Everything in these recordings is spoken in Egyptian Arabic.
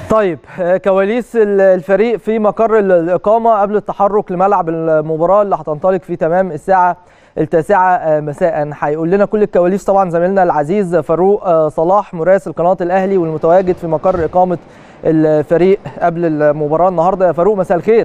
طيب كواليس الفريق في مقر الإقامة قبل التحرك لملعب المباراة اللي هتنطلق في تمام الساعة التاسعة مساء هيقول لنا كل الكواليس طبعا زميلنا العزيز فاروق صلاح مراسل قناة الأهلي والمتواجد في مقر إقامة الفريق قبل المباراة النهاردة يا فاروق مساء الخير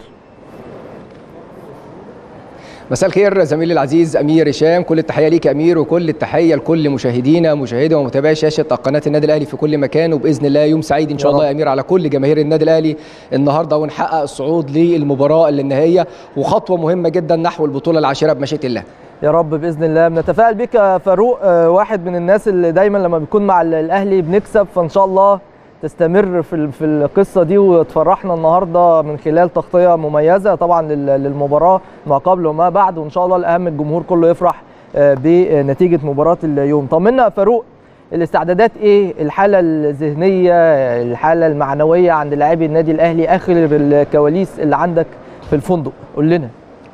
مساء الخير زميلي العزيز امير هشام كل التحيه ليك يا امير وكل التحيه لكل مشاهدينا مشاهدي ومتابعي شاشه قناه النادي الاهلي في كل مكان وباذن الله يوم سعيد ان شاء الله يا امير على كل جماهير النادي الاهلي النهارده ونحقق الصعود للمباراه النهائيه وخطوه مهمه جدا نحو البطوله العاشره بمشيئه الله يا رب باذن الله بنتفائل بك يا فاروق واحد من الناس اللي دايما لما بيكون مع الاهلي بنكسب فان شاء الله تستمر في في القصه دي وتفرحنا النهارده من خلال تغطيه مميزه طبعا للمباراه ما قبل وما بعد وان شاء الله الاهم الجمهور كله يفرح بنتيجه مباراه اليوم طمنا يا فاروق الاستعدادات ايه الحاله الذهنيه الحاله المعنويه عند لاعبي النادي الاهلي اخر الكواليس اللي عندك في الفندق قول لنا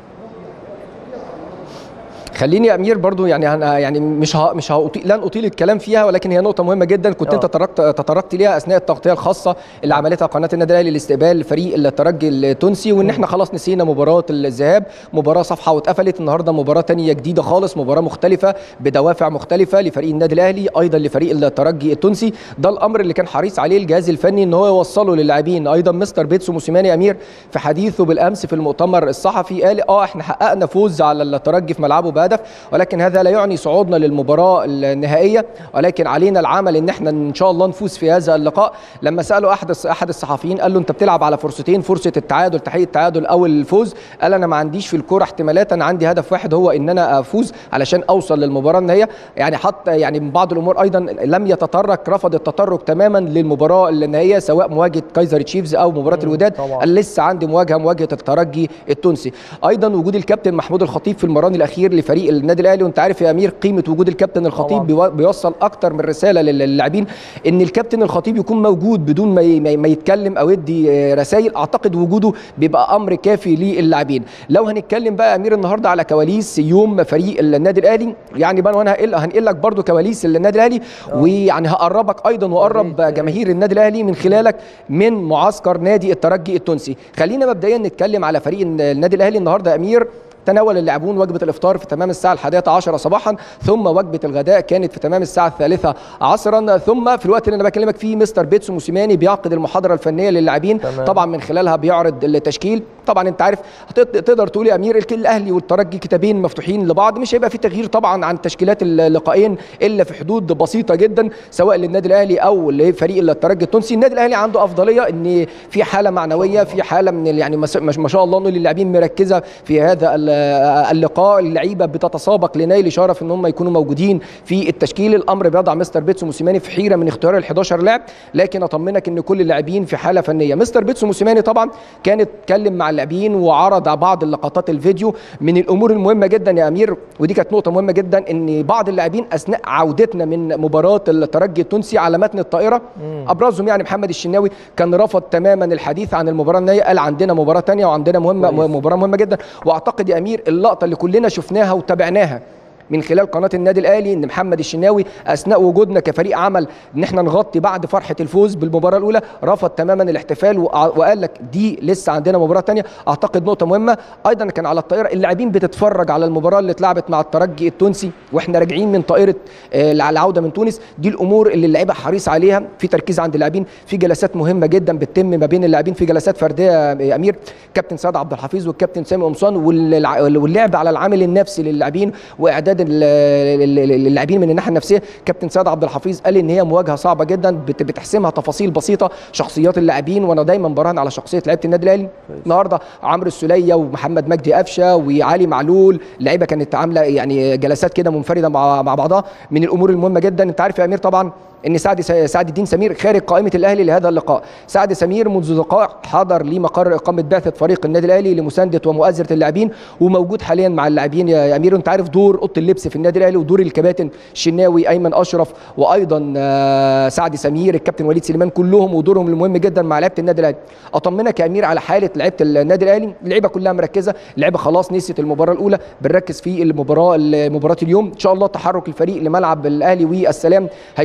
خليني يا امير برضو يعني أنا يعني مش ها مش هأطيل لن اطيل الكلام فيها ولكن هي نقطه مهمه جدا كنت أوه. انت تطرقت تطرقت ليها اثناء التغطيه الخاصه اللي عملتها قناه النادي الاهلي لاستقبال فريق الترجي التونسي وان احنا خلاص نسينا مباراه الذهاب مباراه صفحه واتقفلت النهارده مباراه ثانيه جديده خالص مباراه مختلفه بدوافع مختلفه لفريق النادي الاهلي ايضا لفريق الترجي التونسي ده الامر اللي كان حريص عليه الجهاز الفني ان هو يوصله للاعبين ايضا مستر بيتسو موسيماني امير في حديثه بالامس في المؤتمر الصحفي قال اه احنا حققنا فوز على الترجي في ملعبه بهدف ولكن هذا لا يعني صعودنا للمباراه النهائيه ولكن علينا العمل ان احنا ان شاء الله نفوز في هذا اللقاء لما سالوا احد احد الصحفيين قال له انت بتلعب على فرصتين فرصه التعادل تحقيق التعادل او الفوز قال انا ما عنديش في الكوره احتمالات انا عندي هدف واحد هو ان انا افوز علشان اوصل للمباراه النهائيه يعني حتى يعني من بعض الامور ايضا لم يتطرق رفض التطرق تماما للمباراه النهائيه سواء مواجهه كايزر تشيفز او مباراه الوداد قال لسه عندي مواجهه مواجهه الترجي التونسي ايضا وجود الكابتن محمود الخطيب في المران الاخير لفريق النادي الاهلي وانت عارف يا امير قيمه وجود الكابتن الخطيب طبعا. بيوصل اكتر من رساله للاعبين ان الكابتن الخطيب يكون موجود بدون ما ما يتكلم او يدي رسائل اعتقد وجوده بيبقى امر كافي للاعبين لو هنتكلم بقى يا امير النهارده على كواليس يوم فريق النادي الاهلي يعني بقى وانا هنقل لك برده كواليس النادي الاهلي ويعني هقربك ايضا واقرب جماهير النادي الاهلي من خلالك من معسكر نادي الترجي التونسي خلينا مبدئيا نتكلم على فريق النادي الاهلي النهارده يا امير تناول اللاعبون وجبة الإفطار في تمام الساعة الحادية عشرة صباحا ثم وجبة الغداء كانت في تمام الساعة الثالثة عصرا ثم في الوقت اللي أنا بكلمك فيه مستر بيتسو موسيماني بيعقد المحاضرة الفنية للاعبين طبعا من خلالها بيعرض التشكيل طبعا انت عارف تقدر تقول يا امير الاهلي والترجي كتابين مفتوحين لبعض مش هيبقى في تغيير طبعا عن تشكيلات اللقاءين الا في حدود بسيطه جدا سواء للنادي الاهلي او لفريق الترجي التونسي النادي الاهلي عنده افضليه ان في حاله معنويه في حاله من يعني ما شاء الله نقول اللاعبين مركزه في هذا اللقاء اللعيبه بتتسابق لنيل شرف ان هم يكونوا موجودين في التشكيل الامر بيضع مستر بيتسو موسيماني في حيره من اختيار ال 11 لاعب لكن اطمنك ان كل اللاعبين في حاله فنيه مستر بيتسو موسيماني طبعا كان اتكلم مع اللاعبين وعرض بعض اللقطات الفيديو من الامور المهمه جدا يا امير ودي كانت نقطه مهمه جدا ان بعض اللاعبين اثناء عودتنا من مباراه الترجي التونسي على متن الطائره مم. ابرزهم يعني محمد الشناوي كان رفض تماما الحديث عن المباراه النهائيه قال عندنا مباراه ثانيه وعندنا مهمه كويس. مباراه مهمه جدا واعتقد يا امير اللقطه اللي كلنا شفناها وتابعناها من خلال قناه النادي الاهلي ان محمد الشناوي اثناء وجودنا كفريق عمل ان احنا نغطي بعد فرحه الفوز بالمباراه الاولى رفض تماما الاحتفال وقال لك دي لسه عندنا مباراه ثانيه اعتقد نقطه مهمه ايضا كان على الطائره اللاعبين بتتفرج على المباراه اللي اتلعبت مع الترجي التونسي واحنا راجعين من طائره العوده من تونس دي الامور اللي اللعيبه حريص عليها في تركيز عند اللاعبين في جلسات مهمه جدا بتتم ما بين اللاعبين في جلسات فرديه يا امير كابتن سعد عبد الحفيظ والكابتن سامي قمصان واللعب على العامل النفسي للاعبين واعداد اللاعبين من الناحيه النفسيه كابتن سيد عبد الحفيظ قال ان هي مواجهه صعبه جدا بتحسمها تفاصيل بسيطه شخصيات اللاعبين وانا دايما براهن على شخصيه لعيبه النادي الاهلي النهارده عمرو السوليه ومحمد مجدي قفشه وعلي معلول اللعيبه كانت عامله يعني جلسات كده منفرده مع بعضها من الامور المهمه جدا انت عارف يا امير طبعا ان سعد سعد الدين سمير خارج قائمه الاهلي لهذا اللقاء سعد سمير منذ دقائق حضر لمقر اقامه بعثه فريق النادي الاهلي لمسانده ومؤازره اللاعبين وموجود حاليا مع اللاعبين يا امير انت عارف دور اوضه اللبس في النادي الاهلي ودور الكباتن الشناوي ايمن اشرف وايضا سعد سمير الكابتن وليد سليمان كلهم ودورهم المهم جدا مع لعيبه النادي الاهلي اطمنك يا امير على حاله لعيبه النادي الاهلي اللعيبه كلها مركزه اللعيبه خلاص نسيت المباراه الاولى بنركز في المباراه مباراه اليوم ان شاء الله تحرك الفريق لملعب الاهلي والسلام هيكون في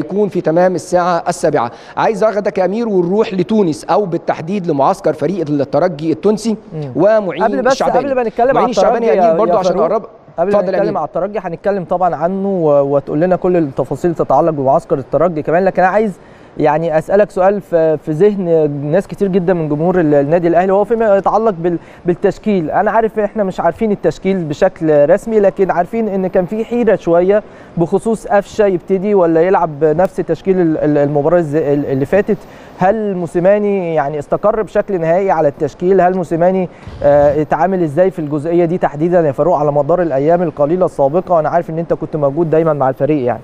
تمام الساعه السابعه عايز اخدك يا امير ونروح لتونس او بالتحديد لمعسكر فريق الترجي التونسي ومعين قبل بس الشعباني قبل ما نتكلم معين على الشعباني الترجي يا امير برضه يا عشان فاروق، اقرب قبل ما اتفضل يا نتكلم أمير. على الترجي هنتكلم طبعا عنه و- وتقول لنا كل التفاصيل تتعلق بمعسكر الترجي كمان لكن انا عايز يعني اسالك سؤال في في ذهن ناس كتير جدا من جمهور ال- النادي الاهلي وهو فيما يتعلق بال- بالتشكيل انا عارف احنا مش عارفين التشكيل بشكل رسمي لكن عارفين ان كان في حيره شويه بخصوص قفشه يبتدي ولا يلعب نفس تشكيل ال- ال- المباراه الز- اللي فاتت هل موسيماني يعني استقر بشكل نهائي على التشكيل هل موسيماني آه، اتعامل ازاي في الجزئيه دي تحديدا يا فاروق على مدار الايام القليله السابقه وانا عارف ان انت كنت موجود دايما مع الفريق يعني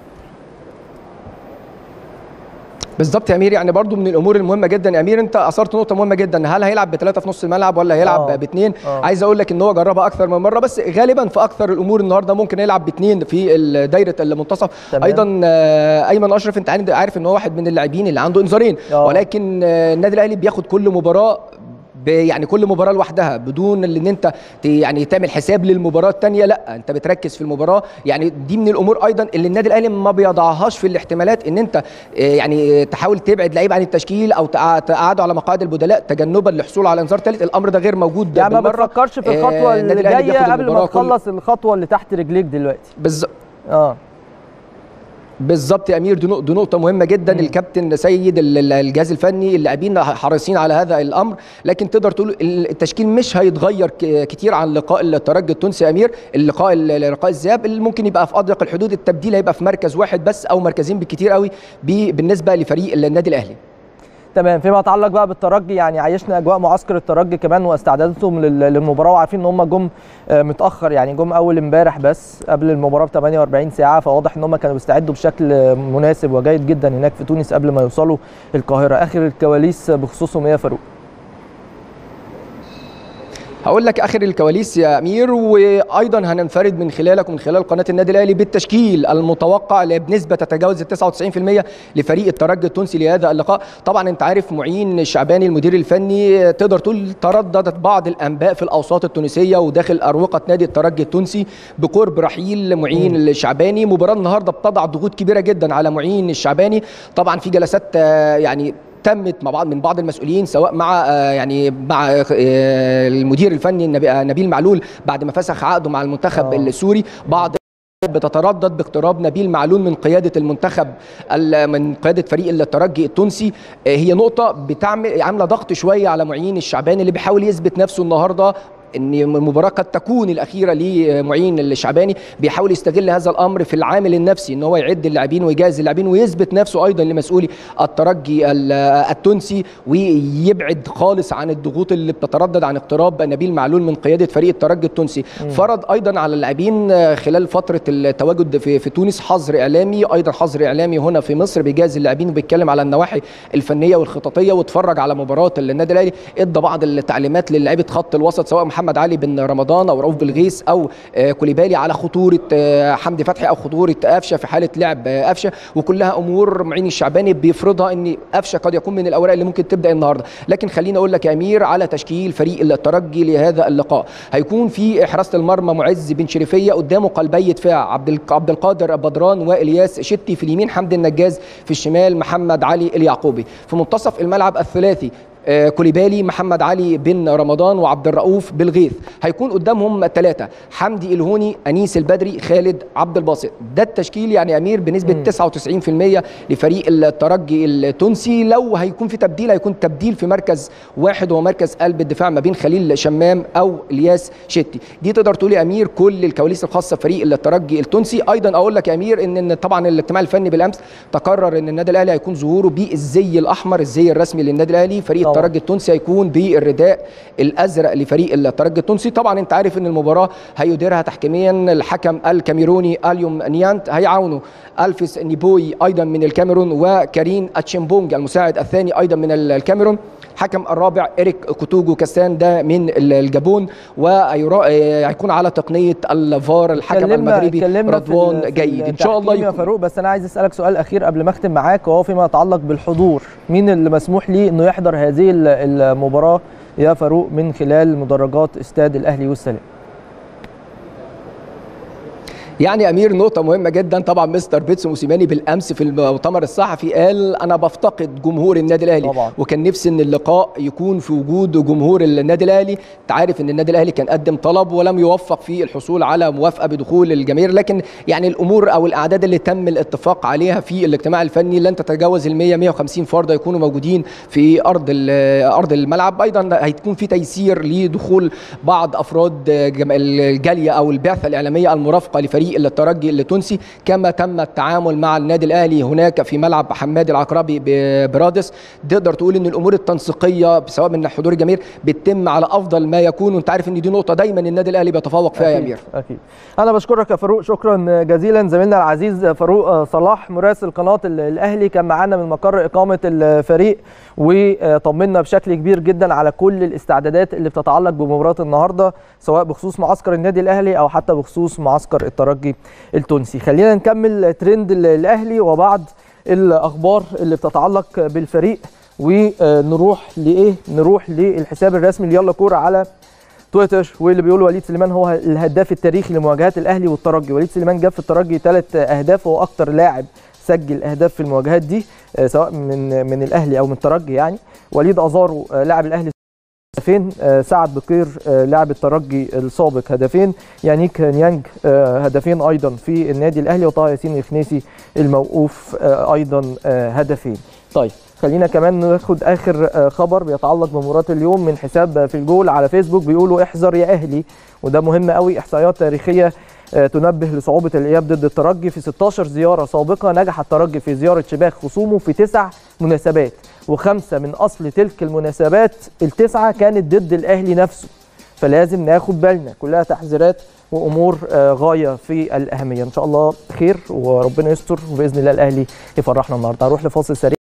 بالظبط يا امير يعني برضو من الامور المهمه جدا يا امير انت اثرت نقطه مهمه جدا هل هيلعب بثلاثه في نص الملعب ولا هيلعب آه. باثنين آه. عايز اقول لك ان هو جربها اكثر من مره بس غالبا في اكثر الامور النهارده ممكن يلعب باثنين في ال- دايره المنتصف تمام. ايضا آه، ايمن اشرف انت عارف- عارف ان هو واحد من اللاعبين اللي عنده انذارين آه. ولكن آه، النادي الاهلي بياخد كل مباراه ب- يعني كل مباراه لوحدها بدون ان انت ت- يعني تعمل حساب للمباراه الثانيه لا انت بتركز في المباراه يعني دي من الامور ايضا اللي النادي الاهلي ما بيضعهاش في الاحتمالات ان انت آه، يعني تحاول تبعد لعيب عن التشكيل او تقع- تقعده على مقاعد البدلاء تجنبا للحصول على انذار ثالث الامر ده غير موجود يعني ما بالمرة. بتفكرش في آه، الخطوه النادي اللي الأهلي جايه بياخد قبل ما المباراة كل- تخلص الخطوه اللي تحت رجليك دلوقتي بالظبط اه بالظبط يا امير دي نق- دي نقطه مهمه جدا مم. الكابتن سيد ال- ال- الجهاز الفني اللاعبين حريصين على هذا الامر لكن تقدر تقول ال- التشكيل مش هيتغير ك- كتير عن لقاء الترجي التونسي يا امير اللقاء ال- لقاء الذهاب اللي ممكن يبقى في اضيق الحدود التبديل هيبقى في مركز واحد بس او مركزين بالكتير قوي ب- بالنسبه لفريق النادي الاهلي تمام فيما يتعلق بقى بالترجي يعني عايشنا اجواء معسكر الترجي كمان واستعداداتهم لل- للمباراه وعارفين ان هم جم آه، متاخر يعني جم اول امبارح بس قبل المباراه ب 48 ساعه فواضح ان هم كانوا بيستعدوا بشكل آه، مناسب وجيد جدا هناك في تونس قبل ما يوصلوا القاهره اخر الكواليس بخصوصهم ايه يا فاروق هقول لك اخر الكواليس يا امير وايضا هننفرد من خلالك ومن خلال قناه النادي الاهلي بالتشكيل المتوقع اللي بنسبه تتجاوز ال 99% لفريق الترجي التونسي لهذا اللقاء طبعا انت عارف معين الشعباني المدير الفني تقدر تقول ترددت بعض الانباء في الاوساط التونسيه وداخل اروقه نادي الترجي التونسي بقرب رحيل معين الشعباني مباراه النهارده بتضع ضغوط كبيره جدا على معين الشعباني طبعا في جلسات آه، يعني تمت مع بعض من بعض المسؤولين سواء مع آه، يعني مع آه، المدير الفني النبي- آه، نبيل معلول بعد ما فسخ عقده مع المنتخب آه. السوري بعض بتتردد باقتراب نبيل معلول من قياده المنتخب ال- من قياده فريق الترجي التونسي آه، هي نقطه بتعمل عامله ضغط شويه على معين الشعباني اللي بيحاول يثبت نفسه النهارده ان المباراه قد تكون الاخيره لمعين الشعباني بيحاول يستغل هذا الامر في العامل النفسي ان هو يعد اللاعبين ويجهز اللاعبين ويثبت نفسه ايضا لمسؤولي الترجي ال- التونسي ويبعد خالص عن الضغوط اللي بتتردد عن اقتراب نبيل معلول من قياده فريق الترجي التونسي فرض ايضا على اللاعبين خلال فتره التواجد في في تونس حظر اعلامي ايضا حظر اعلامي هنا في مصر بيجهز اللاعبين وبيتكلم على النواحي الفنيه والخططيه واتفرج على مباراه النادي الاهلي ادى بعض التعليمات للاعيبه خط الوسط سواء محمد علي بن رمضان او رؤوف بالغيث او آه، كوليبالي على خطوره آه، حمدي فتحي او خطوره قفشه في حاله لعب آه، قفشه وكلها امور معين الشعباني بيفرضها ان قفشه قد يكون من الاوراق اللي ممكن تبدا النهارده لكن خليني اقول لك يا امير على تشكيل فريق الترجي لهذا اللقاء هيكون في حراسه المرمى معز بن شريفيه قدامه قلبي دفاع عبد الق- عبد القادر بدران والياس شتي في اليمين حمدي النجاز في الشمال محمد علي اليعقوبي في منتصف الملعب الثلاثي آه، كوليبالي محمد علي بن رمضان وعبد الرؤوف بالغيث هيكون قدامهم ثلاثه حمدي الهوني انيس البدري خالد عبد الباسط ده التشكيل يعني امير بنسبه مم. 99% لفريق الترجي التونسي لو هيكون في تبديل هيكون تبديل في مركز واحد هو مركز قلب الدفاع ما بين خليل شمام او الياس شتي دي تقدر تقول يا امير كل الكواليس الخاصه بفريق الترجي التونسي ايضا اقول لك يا امير ان إن طبعا الاجتماع الفني بالامس تقرر ان النادي الاهلي هيكون ظهوره بالزي الاحمر الزي الرسمي للنادي الاهلي فريق طبعاً. الترجي التونسي هيكون بالرداء الازرق لفريق الترجي التونسي طبعا انت عارف ان المباراه هيديرها تحكيميا الحكم الكاميروني اليوم نيانت هيعاونه الفيس نيبوي ايضا من الكاميرون وكارين اتشيمبونج المساعد الثاني ايضا من الكاميرون حكم الرابع إريك كوتوجو كاستان ده من الجابون وهيكون على تقنية الفار الحكم اتكلمنا- المغربي اتكلمنا في رضوان ال- في جيد إن شاء الله التحكيم يا يكون فاروق بس انا عايز اسالك سؤال اخير قبل ما اختم معاك وهو فيما يتعلق بالحضور مين اللي مسموح ليه انه يحضر هذه ال- المباراه يا فاروق من خلال مدرجات استاد الاهلي والسلام يعني امير نقطه مهمه جدا طبعا مستر بيتسو موسيماني بالامس في المؤتمر الصحفي قال انا بفتقد جمهور النادي الاهلي طبعاً. وكان نفسي ان اللقاء يكون في وجود جمهور النادي الاهلي انت عارف ان النادي الاهلي كان قدم طلب ولم يوفق في الحصول على موافقه بدخول الجماهير لكن يعني الامور او الاعداد اللي تم الاتفاق عليها في الاجتماع الفني لن تتجاوز ال 100 150 فرد يكونوا موجودين في ارض ال- ارض الملعب ايضا هيكون في تيسير لدخول بعض افراد جم- الجاليه او البعثه الاعلاميه المرافقه لفريق الترجي التونسي كما تم التعامل مع النادي الاهلي هناك في ملعب حماد العقربي برادس تقدر تقول ان الامور التنسيقيه سواء من حضور الجماهير بتتم على افضل ما يكون وانت عارف ان دي نقطه دايما النادي الاهلي بيتفوق فيها يا أكيد امير أكيد أنا بشكرك يا فاروق شكرا جزيلا زميلنا العزيز فاروق صلاح مراسل قناة ال- الأهلي كان معانا من مقر إقامة الفريق وطمنا بشكل كبير جدا على كل الاستعدادات اللي بتتعلق بمباراة النهاردة سواء بخصوص معسكر النادي الأهلي أو حتى بخصوص معسكر الترجي التونسي خلينا نكمل ترند ال- الأهلي وبعض الأخبار اللي بتتعلق بالفريق ونروح لإيه نروح للحساب الرسمي ليلا كورة على تويتر واللي بيقول وليد سليمان هو الهداف التاريخي لمواجهات الاهلي والترجي وليد سليمان جاب في الترجي ثلاث اهداف وهو اكتر لاعب سجل اهداف في المواجهات دي آه، سواء من من الاهلي او من الترجي يعني وليد ازارو آه، لاعب الاهلي هدفين آه، سعد بقير آه، لاعب الترجي السابق هدفين يانيك نيانج آه، هدفين ايضا في النادي الاهلي وطه ياسين الخنيسي الموقوف آه، ايضا آه، هدفين طيب خلينا كمان ناخد اخر آه، خبر بيتعلق بمباراه اليوم من حساب في الجول على فيسبوك بيقولوا احذر يا اهلي وده مهم قوي احصائيات تاريخيه آه، تنبه لصعوبه الاياب ضد الترجي في 16 زياره سابقه نجح الترجي في زياره شباك خصومه في تسع مناسبات وخمسه من اصل تلك المناسبات التسعه كانت ضد الاهلي نفسه فلازم ناخد بالنا كلها تحذيرات وامور آه، غايه في الاهميه ان شاء الله خير وربنا يستر وباذن الله الاهلي يفرحنا النهارده هروح لفاصل سريع